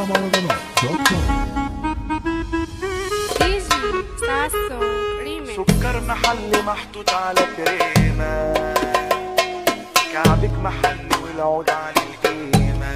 مهرجانات دوت كوم ديجي ساسو ريميكس سكر محلي محطوط على كريمة كعبك محلي والعود على القيمة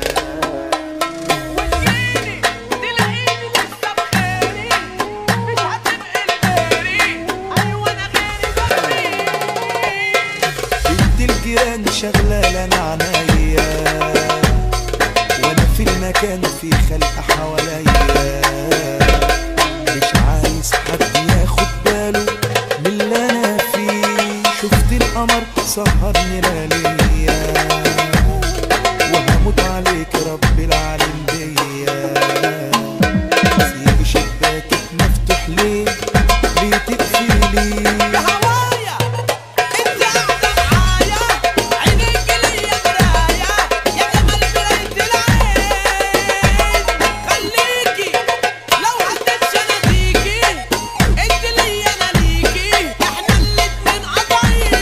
وتجيني تلاقيني لسه بخيري مش هتبقى الغيري ايوه انا غيري بغير بنت الجيران شغلة انا عنايا وانا في المكان في خلق حواليا مش عايز حد ياخد باله من اللي انا فيه شفت القمر سهرني لياليا وهموت عليك رب العالم بيا سيب شباكك مفتوح ليه ليه تقفلي هوايا انت قاعده معايا عينيك ليا مرايه يا جمال مرايه العين خليكي لو هتمشي انا فيكي انت ليا انا ليكي احنا الاتنين قطعين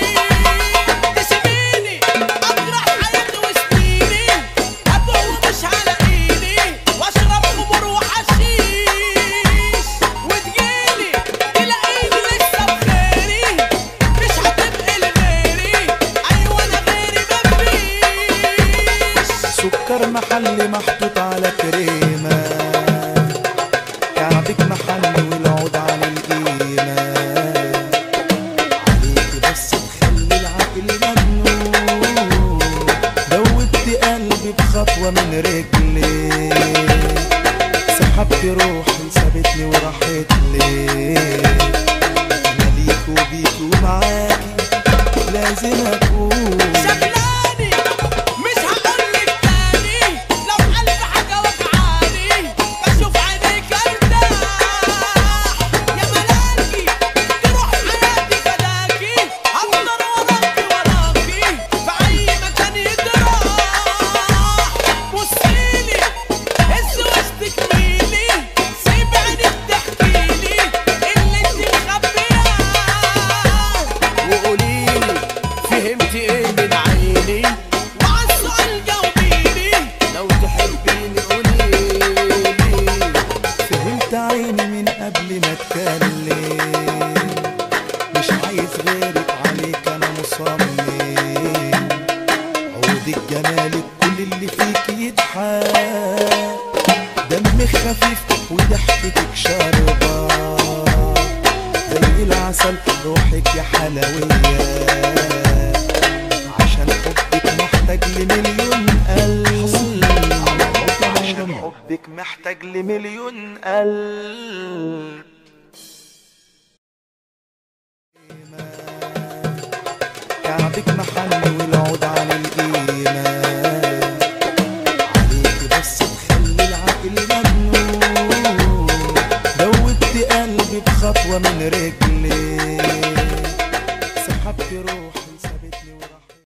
تسيبيني اجرح حياتي وسنيني ابوع ومش هلاقيني واشرب خمور وحشيش وتجيلي تلاقيني لسه بخيري مش هتبقى لغيري ايوه انا غيري مفيش سكر محلي محطوط على كريمة كعبك محلي والعود على القيمة عليك بس تخلي العقل مجنون دوبت قلبي بخطوة من رجلي سحبت روحي سابتني وراحت لي انا ليك وبيك ومعاكي لازم اكون شغلاني مش هقولك تاني لو قلبي حاجة وجعاني بشوف عينيك ارتاح يا ملاكي تروح حياتي فداكي هفضل وراكي وراكي في اي مكان يتراح بصيلي هز وشك ميلي سيب عينك تحكيلي اللي انت مخبياه وقوليلي فهمتي ايه من عيني وعلى السؤال جاوبيني لو تحبيني قوليلي فهمت عيني من قبل ما اتكلم مش عايز غيرك عليك انا مصمم عودك جمالك كل اللي فيك يضحك دمك خفيف وضحكتك شاربة زي العسل روحك يا حلوية عشان حبك محتاج لمليون قلب عشان حبك محتاج لمليون قلب كعبك محل